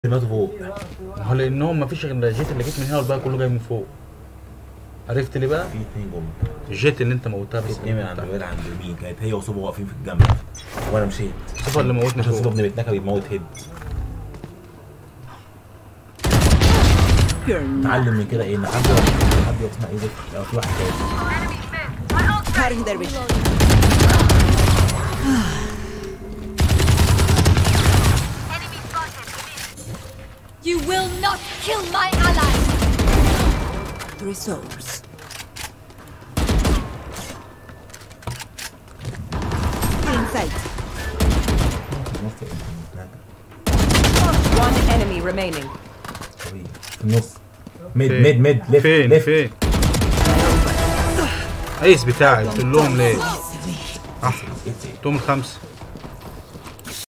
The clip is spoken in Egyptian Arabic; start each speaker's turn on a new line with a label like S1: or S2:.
S1: ماتوا فوق
S2: ما هو لانهم ما فيش غير الجيت اللي جيت من هنا والباقي كله جاي من فوق عرفت ليه بقى؟
S1: في اتنين جم
S2: الجيت اللي انت موتها
S1: في
S2: بس
S1: اتنين من عند الواد عند اليمين كانت هي وصوبه واقفين في الجنب وانا مشيت
S2: الصفر اللي موتني
S1: عشان صوبه
S2: فوق
S1: ابن بيتنا بيموت هيد
S3: You're not
S1: اتعلم من كده ايه ان حد حد اسمها ايه زفت لو في واحد تاني
S3: cutting their vision.
S4: You will not kill my ally!
S3: Resource. Inside.
S1: نص هناك.
S3: One enemy remaining.
S1: طويل. في النص ميد
S2: فين؟
S1: ميد ميد ليفت
S2: فين
S1: ليفت
S2: فين ايس بتاعي قلت لهم ليه؟ اه توم الخمسه